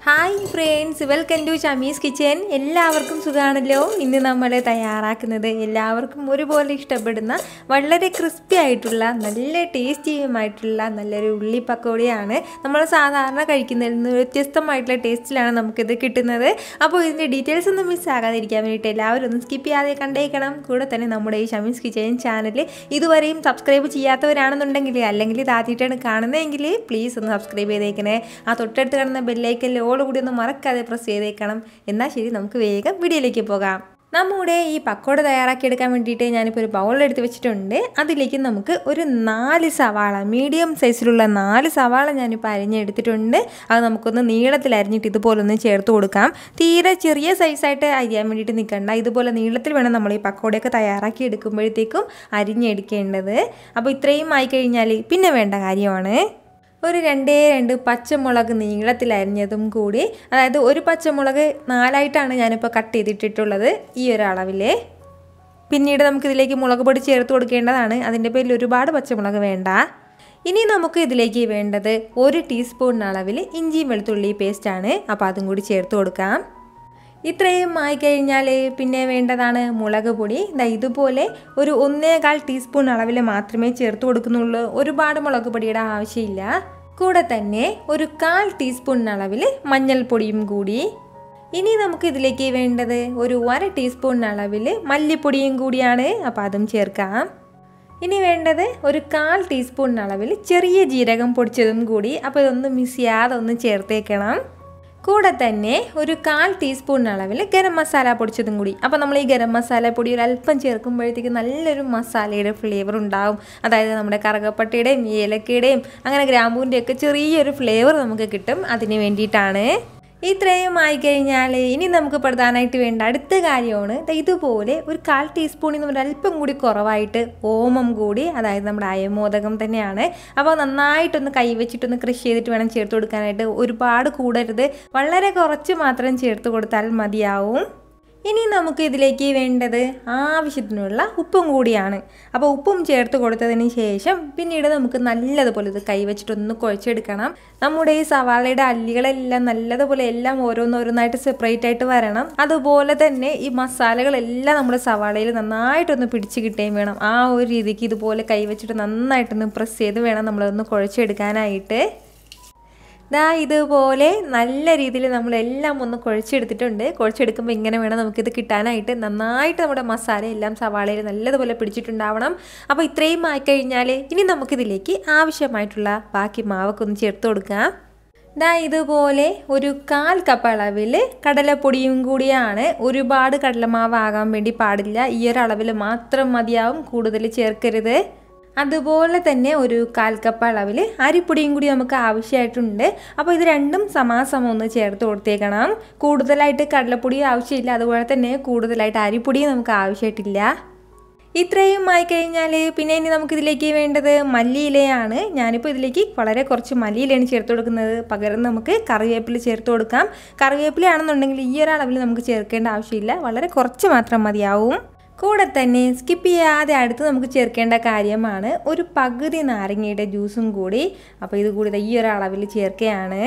hi friends welcome to Shamees kitchen എല്ലാവർക്കും സുഖമാണല്ലോ ഇന്ന് നമ്മൾ തയ്യാറാക്കുന്നത് എല്ലാവർക്കും ഒരുപോലെ ഇഷ്ടപ്പെടുന്ന വളരെ ക്രിസ്പി ആയിട്ടുള്ള നല്ല ടേസ്റ്റിയുമായിട്ടുള്ള നല്ലൊരു ഉള്ളി പക്കോടിയാണ് നമ്മൾ സാധാരണ കഴിക്കുന്നതിൽ നിന്ന് വ്യത്യസ്തമായിട്ടുള്ള ടേസ്റ്റിലാണ് നമുക്കിത് കിട്ടുന്നത് അപ്പോൾ ഇതിൻ്റെ ഡീറ്റെയിൽസ് ഒന്നും മിസ്സാകാതിരിക്കാൻ വേണ്ടിയിട്ട് എല്ലാവരും ഒന്ന് സ്കിപ്പ് ചെയ്യാതെ കണ്ടേക്കണം കൂടെ തന്നെ നമ്മുടെ ഈ ഷമീസ് കിച്ചൻ ചാനൽ ഇതുവരെയും സബ്സ്ക്രൈബ് ചെയ്യാത്തവരാണെന്നുണ്ടെങ്കിൽ അല്ലെങ്കിൽ ഇത് ആദ്യമായിട്ടാണ് കാണുന്നതെങ്കിൽ പ്ലീസ് ഒന്ന് സബ്സ്ക്രൈബ് ചെയ്തേക്കണേ ആ തൊട്ടടുത്ത് കാണുന്ന ബെല്ലൈക്കല്ലേ ഓൾ കൂടി ഒന്ന് മറക്കാതെ പ്രസ് ചെയ്തേക്കണം എന്നാൽ ശരി നമുക്ക് വേഗം വീഡിയോയിലേക്ക് പോകാം നമ്മുടെ ഈ പക്കോട തയ്യാറാക്കിയെടുക്കാൻ വേണ്ടിയിട്ട് ഞാനിപ്പോൾ ഒരു ബൗളെടുത്ത് വെച്ചിട്ടുണ്ട് അതിലേക്ക് നമുക്ക് ഒരു നാല് സവാള മീഡിയം സൈസിലുള്ള നാല് സവാള ഞാനിപ്പോൾ അരിഞ്ഞെടുത്തിട്ടുണ്ട് അത് നമുക്കൊന്ന് നീളത്തിൽ അരിഞ്ഞിട്ട് ഇതുപോലൊന്ന് ചേർത്ത് കൊടുക്കാം തീരെ ചെറിയ സൈസായിട്ട് അരിയാൻ വേണ്ടിയിട്ട് നിൽക്കണ്ട ഇതുപോലെ നീളത്തിൽ വേണം നമ്മൾ ഈ പക്കോടയൊക്കെ തയ്യാറാക്കി എടുക്കുമ്പോഴത്തേക്കും അരിഞ്ഞെടുക്കേണ്ടത് അപ്പോൾ ഇത്രയും ആയിക്കഴിഞ്ഞാൽ പിന്നെ വേണ്ട കാര്യമാണ് ഒരു രണ്ടേ രണ്ട് പച്ചമുളക് നീളത്തിൽ അരിഞ്ഞതും കൂടി അതായത് ഒരു പച്ചമുളക് നാലായിട്ടാണ് ഞാനിപ്പോൾ കട്ട് ചെയ്തിട്ടിട്ടുള്ളത് ഈ ഒരു അളവിൽ പിന്നീട് നമുക്കിതിലേക്ക് മുളക് പൊടി ചേർത്ത് കൊടുക്കേണ്ടതാണ് അതിൻ്റെ പേരിൽ ഒരുപാട് പച്ചമുളക് വേണ്ട ഇനി നമുക്ക് ഇതിലേക്ക് വേണ്ടത് ഒരു ടീസ്പൂൺ അളവിൽ ഇഞ്ചിയും വെളുത്തുള്ളി പേസ്റ്റാണ് അപ്പോൾ അതും കൂടി ചേർത്ത് കൊടുക്കാം ഇത്രയും ആയിക്കഴിഞ്ഞാൽ പിന്നെ വേണ്ടതാണ് മുളക് പൊടി ദാ ഇതുപോലെ ഒരു ഒന്നേകാൽ ടീസ്പൂൺ അളവിൽ മാത്രമേ ചേർത്ത് കൊടുക്കുന്നുള്ളൂ ഒരുപാട് മുളക് പൊടിയുടെ ആവശ്യമില്ല കൂടെ തന്നെ ഒരു കാൽ ടീസ്പൂൺ അളവിൽ മഞ്ഞൾപ്പൊടിയും കൂടി ഇനി നമുക്ക് ഇതിലേക്ക് വേണ്ടത് ഒരു അര ടീസ്പൂൺ അളവിൽ മല്ലിപ്പൊടിയും കൂടിയാണ് അപ്പോൾ അതും ചേർക്കാം ഇനി വേണ്ടത് ഒരു കാൽ ടീസ്പൂൺ അളവിൽ ചെറിയ ജീരകം പൊടിച്ചതും കൂടി അപ്പോൾ ഇതൊന്ന് മിസ് ചെയ്യാതെ ഒന്ന് ചേർത്തേക്കണം കൂടെ തന്നെ ഒരു കാൽ ടീസ്പൂൺ അളവിൽ ഗരം മസാല പൊടിച്ചതും കൂടി അപ്പോൾ നമ്മൾ ഈ ഗരം മസാല പൊടി ഒരു അല്പം ചേർക്കുമ്പോഴത്തേക്ക് നല്ലൊരു മസാലയുടെ ഫ്ലേവർ ഉണ്ടാവും അതായത് നമ്മുടെ കറുകപ്പട്ടയുടെയും ഏലക്കയുടെയും അങ്ങനെ ഗ്രാമ്പൂവിൻ്റെ ഒക്കെ ചെറിയൊരു ഫ്ലേവർ നമുക്ക് കിട്ടും അതിന് വേണ്ടിയിട്ടാണ് ഇത്രയും ആയിക്കഴിഞ്ഞാൽ ഇനി നമുക്ക് പ്രധാനമായിട്ട് വേണ്ട അടുത്ത കാര്യമാണ് ഇതുപോലെ ഒരു കാൽ ടീസ്പൂണിൽ നിന്ന് ഒരു അല്പം കൂടി കുറവായിട്ട് ഓമം കൂടി അതായത് നമ്മുടെ അയമോദകം തന്നെയാണ് അപ്പോൾ നന്നായിട്ടൊന്ന് കൈവച്ചിട്ടൊന്ന് കൃഷി ചെയ്തിട്ട് വേണം ചേർത്ത് കൊടുക്കാനായിട്ട് ഒരുപാട് കൂടരുത് വളരെ കുറച്ച് മാത്രം ചേർത്ത് കൊടുത്താൽ മതിയാവും ഇനി നമുക്ക് ഇതിലേക്ക് വേണ്ടത് ആവശ്യത്തിനുള്ള ഉപ്പും കൂടിയാണ് അപ്പോൾ ഉപ്പും ചേർത്ത് കൊടുത്തതിന് ശേഷം പിന്നീട് നമുക്ക് നല്ലതുപോലെ ഇത് കൈവച്ചിട്ടൊന്ന് കുഴച്ചെടുക്കണം നമ്മുടെ ഈ സവാളയുടെ അല്ലികളെല്ലാം നല്ലതുപോലെ എല്ലാം ഓരോന്നോരോന്നായിട്ട് സെപ്പറേറ്റ് ആയിട്ട് വരണം അതുപോലെ തന്നെ ഈ മസാലകളെല്ലാം നമ്മുടെ സവാളയിൽ നന്നായിട്ടൊന്ന് പിടിച്ച് കിട്ടുകയും വേണം ആ ഒരു രീതിക്ക് ഇതുപോലെ കൈവച്ചിട്ട് നന്നായിട്ടൊന്ന് പ്രസ് ചെയ്ത് വേണം നമ്മളതൊന്ന് കുഴച്ചെടുക്കാനായിട്ട് ദാ ഇതുപോലെ നല്ല രീതിയിൽ നമ്മളെല്ലാം ഒന്ന് കുഴച്ചെടുത്തിട്ടുണ്ട് കുഴച്ചെടുക്കുമ്പോൾ ഇങ്ങനെ വേണം നമുക്കിത് കിട്ടാനായിട്ട് നന്നായിട്ട് നമ്മുടെ മസാല എല്ലാം സവാളയിൽ നല്ലതുപോലെ പിടിച്ചിട്ടുണ്ടാവണം അപ്പോൾ ഇത്രയും ആയിക്കഴിഞ്ഞാൽ ഇനി നമുക്കിതിലേക്ക് ആവശ്യമായിട്ടുള്ള ബാക്കി മാവൊക്കെ ഒന്ന് ചേർത്ത് കൊടുക്കാം ദാ ഇതുപോലെ ഒരു കാൽ കപ്പ് അളവിൽ കടലപ്പൊടിയും കൂടിയാണ് ഒരുപാട് കടലമാവ് ആകാൻ വേണ്ടി പാടില്ല ഈ ഒരു അളവിൽ മാത്രം മതിയാവും കൂടുതൽ ചേർക്കരുത് അതുപോലെ തന്നെ ഒരു കാൽ കപ്പ് അളവിൽ അരിപ്പൊടിയും കൂടി നമുക്ക് ആവശ്യമായിട്ടുണ്ട് അപ്പോൾ ഇത് രണ്ടും സമാസമം ഒന്ന് ചേർത്ത് കൊടുത്തേക്കണം കൂടുതലായിട്ട് കടലപ്പൊടി ആവശ്യമില്ല അതുപോലെ തന്നെ കൂടുതലായിട്ട് അരിപ്പൊടി നമുക്ക് ആവശ്യമായിട്ടില്ല ഇത്രയും ആയിക്കഴിഞ്ഞാൽ പിന്നെ ഇനി നമുക്കിതിലേക്ക് വേണ്ടത് മല്ലിയിലയാണ് ഞാനിപ്പോൾ ഇതിലേക്ക് വളരെ കുറച്ച് മല്ലിയിലയാണ് ചേർത്ത് കൊടുക്കുന്നത് പകരം നമുക്ക് കറിവേപ്പില ചേർത്ത് കൊടുക്കാം കറിവേപ്പിലയാണെന്നുണ്ടെങ്കിൽ ഈ ഒരു അളവിൽ നമുക്ക് ചേർക്കേണ്ട ആവശ്യമില്ല വളരെ കുറച്ച് മാത്രം മതിയാവും കൂടെ തന്നെ സ്കിപ്പ് ചെയ്യാതെ അടുത്ത് നമുക്ക് ചേർക്കേണ്ട കാര്യമാണ് ഒരു പകുതി നാരങ്ങയുടെ ജ്യൂസും കൂടി അപ്പോൾ ഇത് കൂടി ഈ ഒരു അളവിൽ ചേർക്കുകയാണ്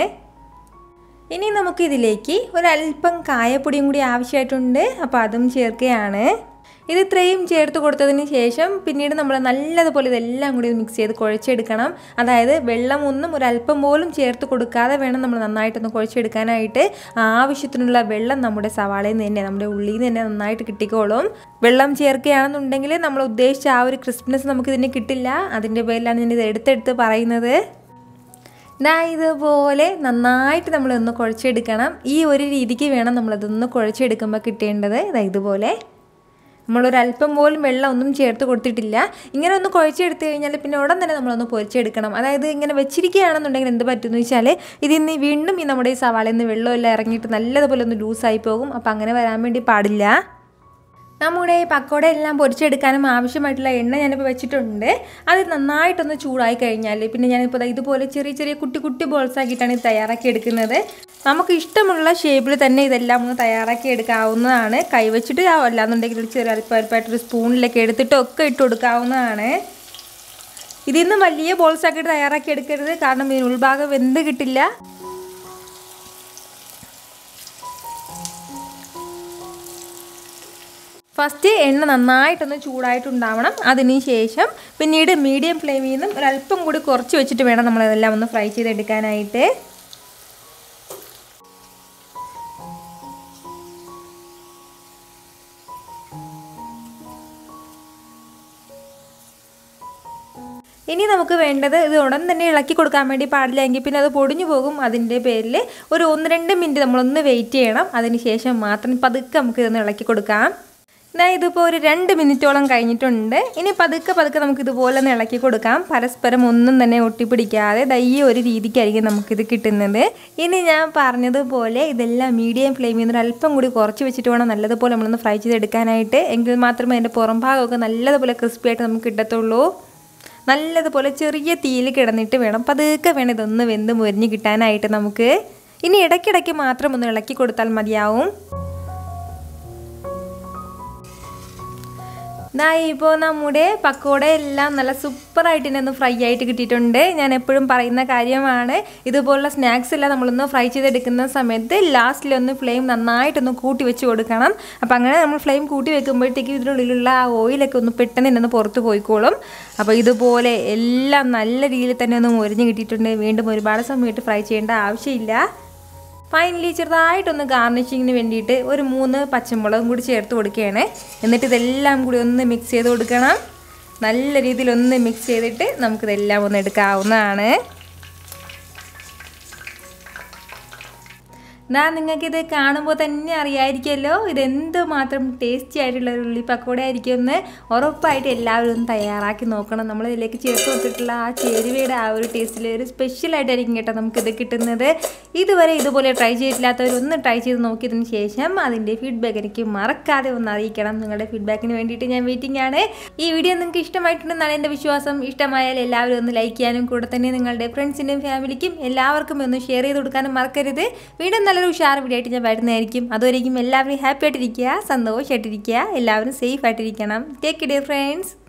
ഇനി നമുക്കിതിലേക്ക് ഒരല്പം കായപ്പൊടിയും കൂടി ആവശ്യമായിട്ടുണ്ട് അപ്പോൾ അതും ചേർക്കുകയാണ് ഇത് ഇത്രയും ചേർത്ത് കൊടുത്തതിന് ശേഷം പിന്നീട് നമ്മൾ നല്ലതുപോലെ ഇതെല്ലാം കൂടി മിക്സ് ചെയ്ത് കുഴച്ചെടുക്കണം അതായത് വെള്ളം ഒന്നും ഒരല്പം പോലും ചേർത്ത് കൊടുക്കാതെ വേണം നമ്മൾ നന്നായിട്ടൊന്ന് കുഴച്ചെടുക്കാനായിട്ട് ആവശ്യത്തിനുള്ള വെള്ളം നമ്മുടെ സവാളയിൽ നിന്ന് തന്നെ നമ്മുടെ ഉള്ളിൽ നിന്ന് തന്നെ നന്നായിട്ട് കിട്ടിക്കോളും വെള്ളം ചേർക്കുകയാണെന്നുണ്ടെങ്കിൽ നമ്മൾ ഉദ്ദേശിച്ച ആ ഒരു ക്രിസ്പിനെസ് നമുക്കിതിന് കിട്ടില്ല അതിൻ്റെ പേരിലാണ് ഞാൻ ഇത് എടുത്തെടുത്ത് പറയുന്നത് ദാ ഇതുപോലെ നന്നായിട്ട് നമ്മളൊന്ന് കുഴച്ചെടുക്കണം ഈ ഒരു രീതിക്ക് വേണം നമ്മളതൊന്ന് കുഴച്ചെടുക്കുമ്പോൾ കിട്ടേണ്ടത് ഇതാ ഇതുപോലെ നമ്മളൊരല്പം പോലും വെള്ളം ഒന്നും ചേർത്ത് കൊടുത്തിട്ടില്ല ഇങ്ങനെ ഒന്ന് കുഴച്ചെടുത്ത് കഴിഞ്ഞാൽ പിന്നെ ഉടൻ തന്നെ നമ്മളൊന്ന് പൊരിച്ചെടുക്കണം അതായത് ഇങ്ങനെ വെച്ചിരിക്കുകയാണെന്നുണ്ടെങ്കിൽ എന്ത് പറ്റുമെന്ന് വെച്ചാൽ ഇതിന്ന് വീണ്ടും ഈ നമ്മുടെ ഈ സവാളയിൽ നിന്ന് വെള്ളമെല്ലാം ഇറങ്ങിയിട്ട് നല്ലതുപോലെ ഒന്ന് ലൂസായി പോകും അപ്പോൾ അങ്ങനെ വരാൻ വേണ്ടി പാടില്ല നമ്മുടെ ഈ പക്കോട എല്ലാം പൊരിച്ചെടുക്കാനും ആവശ്യമായിട്ടുള്ള എണ്ണ ഞാനിപ്പോൾ വെച്ചിട്ടുണ്ട് അത് നന്നായിട്ടൊന്ന് ചൂടായി കഴിഞ്ഞാൽ പിന്നെ ഞാനിപ്പോൾ ഇതുപോലെ ചെറിയ ചെറിയ കുട്ടി കുട്ടി ബോൾസ് ആക്കിയിട്ടാണ് ഇത് തയ്യാറാക്കി എടുക്കുന്നത് നമുക്ക് ഇഷ്ടമുള്ള ഷേപ്പിൽ തന്നെ ഇതെല്ലാം ഒന്ന് തയ്യാറാക്കി എടുക്കാവുന്നതാണ് കൈവച്ചിട്ട് അല്ലാന്നുണ്ടെങ്കിൽ ഒരു ചെറിയ അല്പം അല്പമായിട്ടൊരു സ്പൂണിലൊക്കെ എടുത്തിട്ട് ഒക്കെ ഇട്ട് കൊടുക്കാവുന്നതാണ് ഇതിൽ നിന്ന് വലിയ ബോൾസ് ആക്കിയിട്ട് തയ്യാറാക്കി എടുക്കരുത് കാരണം ഇതിന് ഉൾഭാഗം വെന്ത് കിട്ടില്ല ഫസ്റ്റ് എണ്ണ നന്നായിട്ടൊന്ന് ചൂടായിട്ടുണ്ടാവണം അതിന് ശേഷം പിന്നീട് മീഡിയം ഫ്ലെയിമിൽ നിന്നും ഒരല്പം കൂടി കുറച്ച് വെച്ചിട്ട് വേണം നമ്മളതെല്ലാം ഒന്ന് ഫ്രൈ ചെയ്തെടുക്കാനായിട്ട് ഇനി നമുക്ക് വേണ്ടത് ഇത് ഉടൻ തന്നെ ഇളക്കി കൊടുക്കാൻ വേണ്ടി പാടില്ല എങ്കിൽ പിന്നെ അത് പൊടിഞ്ഞു പോകും അതിൻ്റെ പേരിൽ ഒരു ഒന്ന് രണ്ട് മിനിറ്റ് നമ്മളൊന്ന് വെയിറ്റ് ചെയ്യണം അതിന് ശേഷം മാത്രം പതുക്കെ നമുക്ക് ഇതൊന്ന് ഇളക്കി കൊടുക്കാം എന്നാൽ ഇതിപ്പോൾ ഒരു രണ്ട് മിനിറ്റോളം കഴിഞ്ഞിട്ടുണ്ട് ഇനി പതുക്കെ പതുക്കെ നമുക്ക് ഇതുപോലെ ഒന്ന് ഇളക്കി കൊടുക്കാം പരസ്പരം ഒന്നും തന്നെ ഒട്ടിപ്പിടിക്കാതെ ദയ്യ ഒരു രീതിക്കായിരിക്കും നമുക്കിത് കിട്ടുന്നത് ഇനി ഞാൻ പറഞ്ഞതുപോലെ ഇതെല്ലാം മീഡിയം ഫ്ലെയിമിൽ നിന്ന് അല്പം കൂടി കുറച്ച് വെച്ചിട്ട് വേണം നല്ലതുപോലെ നമ്മളൊന്ന് ഫ്രൈ ചെയ്തെടുക്കാനായിട്ട് എങ്കിൽ മാത്രമേ അതിൻ്റെ പുറം ഭാഗമൊക്കെ നല്ലതുപോലെ ക്രിസ്പി ആയിട്ട് നമുക്ക് കിട്ടത്തുള്ളൂ നല്ലതുപോലെ ചെറിയ തീയിൽ കിടന്നിട്ട് വേണം പതുക്കെ വേണം ഇതൊന്ന് വെന്ത് മുരിഞ്ഞ് കിട്ടാനായിട്ട് നമുക്ക് ഇനി ഇടയ്ക്കിടയ്ക്ക് മാത്രം ഒന്ന് ഇളക്കി കൊടുത്താൽ മതിയാവും ഇതാ ഇപ്പോൾ നമ്മുടെ പക്കോട എല്ലാം നല്ല സൂപ്പറായിട്ട് തന്നെ ഒന്ന് ഫ്രൈ ആയിട്ട് കിട്ടിയിട്ടുണ്ട് ഞാൻ എപ്പോഴും പറയുന്ന കാര്യമാണ് ഇതുപോലുള്ള സ്നാക്സ് എല്ലാം നമ്മളൊന്ന് ഫ്രൈ ചെയ്തെടുക്കുന്ന സമയത്ത് ലാസ്റ്റിലൊന്ന് ഫ്ലെയിം നന്നായിട്ടൊന്ന് കൂട്ടി വെച്ച് കൊടുക്കണം അപ്പോൾ അങ്ങനെ നമ്മൾ ഫ്ലെയിം കൂട്ടി വെക്കുമ്പോഴത്തേക്കും ഇതിനുള്ളിലുള്ള ആ ഓയിലൊക്കെ ഒന്ന് പെട്ടെന്ന് തന്നെ ഒന്ന് പുറത്ത് പോയിക്കോളും അപ്പോൾ ഇതുപോലെ എല്ലാം നല്ല രീതിയിൽ തന്നെ ഒന്ന് മുരിഞ്ഞ് കിട്ടിയിട്ടുണ്ട് വീണ്ടും ഒരുപാട് സമയത്ത് ഫ്രൈ ചെയ്യേണ്ട ആവശ്യമില്ല ഫൈനലി ചെറുതായിട്ടൊന്ന് ഗാർണിഷിങ്ങിന് വേണ്ടിയിട്ട് ഒരു മൂന്ന് പച്ചമുളകും കൂടി ചേർത്ത് കൊടുക്കുകയാണ് എന്നിട്ട് ഇതെല്ലാം കൂടി ഒന്ന് മിക്സ് ചെയ്ത് കൊടുക്കണം നല്ല രീതിയിൽ ഒന്ന് മിക്സ് ചെയ്തിട്ട് നമുക്കിതെല്ലാം ഒന്ന് എടുക്കാവുന്നതാണ് എന്നാ നിങ്ങൾക്കിത് കാണുമ്പോൾ തന്നെ അറിയായിരിക്കുമല്ലോ ഇതെന്ത് മാത്രം ടേസ്റ്റി ആയിട്ടുള്ള ഒരു ഉള്ളി പക്കോട ആയിരിക്കും എന്ന് ഉറപ്പായിട്ട് എല്ലാവരും ഒന്ന് തയ്യാറാക്കി നോക്കണം നമ്മൾ ഇതിലേക്ക് ചേർത്ത് കൊടുത്തിട്ടുള്ള ആ ചേരുവയുടെ ആ ഒരു ടേസ്റ്റിൽ ഒരു സ്പെഷ്യലായിട്ടായിരിക്കും കേട്ടോ നമുക്കിത് കിട്ടുന്നത് ഇതുവരെ ഇതുപോലെ ട്രൈ ചെയ്തിട്ടില്ലാത്തവരൊന്ന് ട്രൈ ചെയ്ത് നോക്കിയതിന് ശേഷം അതിൻ്റെ ഫീഡ്ബാക്ക് എനിക്ക് മറക്കാതെ ഒന്ന് അറിയിക്കണം നിങ്ങളുടെ ഫീഡ്ബാക്കിന് വേണ്ടിയിട്ട് ഞാൻ വെയിറ്റിംഗ് ആണ് ഈ വീഡിയോ നിങ്ങൾക്ക് ഇഷ്ടമായിട്ടുണ്ടെന്നാണ് എൻ്റെ വിശ്വാസം ഇഷ്ടമായാൽ എല്ലാവരും ഒന്ന് ലൈക്ക് ചെയ്യാനും കൂടെ തന്നെ നിങ്ങളുടെ ഫ്രണ്ട്സിൻ്റെയും ഫാമിലിക്കും എല്ലാവർക്കും ഒന്ന് ഷെയർ ചെയ്ത് കൊടുക്കാനും മറക്കരുത് വീണ്ടും നല്ലൊരു ഉഷാർ വീഡിയോ ആയിട്ട് ഞാൻ വരുന്നതായിരിക്കും അതുവരെയും എല്ലാവരും ഹാപ്പി ആയിട്ടിരിക്കുക സന്തോഷമായിട്ടിരിക്കുക എല്ലാവരും സേഫ് ആയിട്ടിരിക്കണം ടേക്ക് ഡിയർ ഫ്രണ്ട്സ്